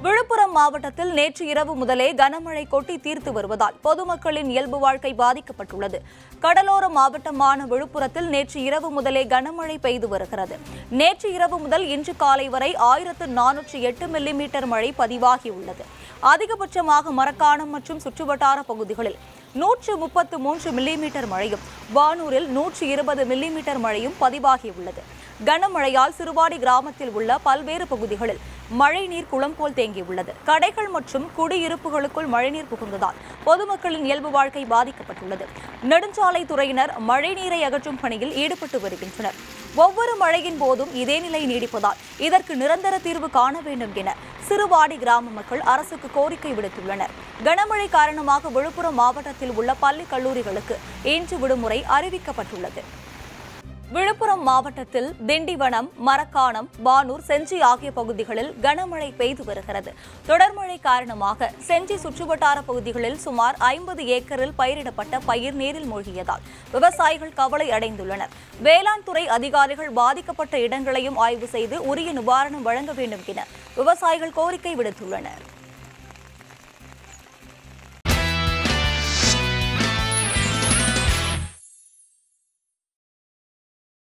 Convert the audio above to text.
விழுப்புரம் மாவட்டத்தில் நேற்று இரவு முதலே கனமழை கொட்டி தீர்த்து வருவதால் பொதுமக்களின் இயல்பு வாழ்க்கை பாதிக்கப்பட்டுள்ளது கடலோர மாவட்டமான விழுப்புரத்தில் நேற்று இரவு முதலே கனமழை பெய்து வருகிறது நேற்று இரவு முதல் இன்று காலை வரை ஆயிரத்து நானூற்றி எட்டு மில்லிமீட்டர் மழை பதிவாகியுள்ளது அதிகபட்சமாக மரக்காணம் மற்றும் சுற்றுவட்டார பகுதிகளில் நூற்று முப்பத்து மூன்று மில்லிமீட்டர் மழையும் வானூரில் நூற்று இருபது மில்லிமீட்டர் மழையும் பதிவாகியுள்ளது கனமழையால் சிறுவாடி கிராமத்தில் உள்ள பல்வேறு பகுதிகளில் மழைநீர் குளம் போல் தேங்கியுள்ளது கடைகள் மற்றும் குடியிருப்புகளுக்குள் மழைநீர் புகுந்ததால் பொதுமக்களின் இயல்பு வாழ்க்கை பாதிக்கப்பட்டுள்ளது நெடுஞ்சாலைத் துறையினர் மழைநீரை அகற்றும் பணியில் ஈடுபட்டு வருகின்றனர் ஒவ்வொரு மழையின் போதும் இதே நிலை நீடிப்பதால் இதற்கு நிரந்தர தீர்வு காண வேண்டும் என சிறுவாடி கிராம மக்கள் அரசுக்கு கோரிக்கை விடுத்துள்ளனர் கனமழை காரணமாக விழுப்புரம் மாவட்டத்தில் உள்ள பள்ளி கல்லூரிகளுக்கு இன்று விடுமுறை அறிவிக்கப்பட்டுள்ளது விழுப்புரம் மாவட்டத்தில் திண்டிவனம் மரக்காணம் வானூர் செஞ்சி ஆகிய பகுதிகளில் கனமழை பெய்து வருகிறது தொடர் மழை காரணமாக செஞ்சி சுற்றுவட்டார பகுதிகளில் சுமார் ஐம்பது ஏக்கரில் பயிரிடப்பட்ட பயிர் நீரில் மூழ்கியதால் விவசாயிகள் கவலை அடைந்துள்ளனர் வேளாண் துறை அதிகாரிகள் பாதிக்கப்பட்ட இடங்களையும் ஆய்வு செய்து உரிய நிவாரணம் வழங்க வேண்டும் என விவசாயிகள் கோரிக்கை விடுத்துள்ளனர்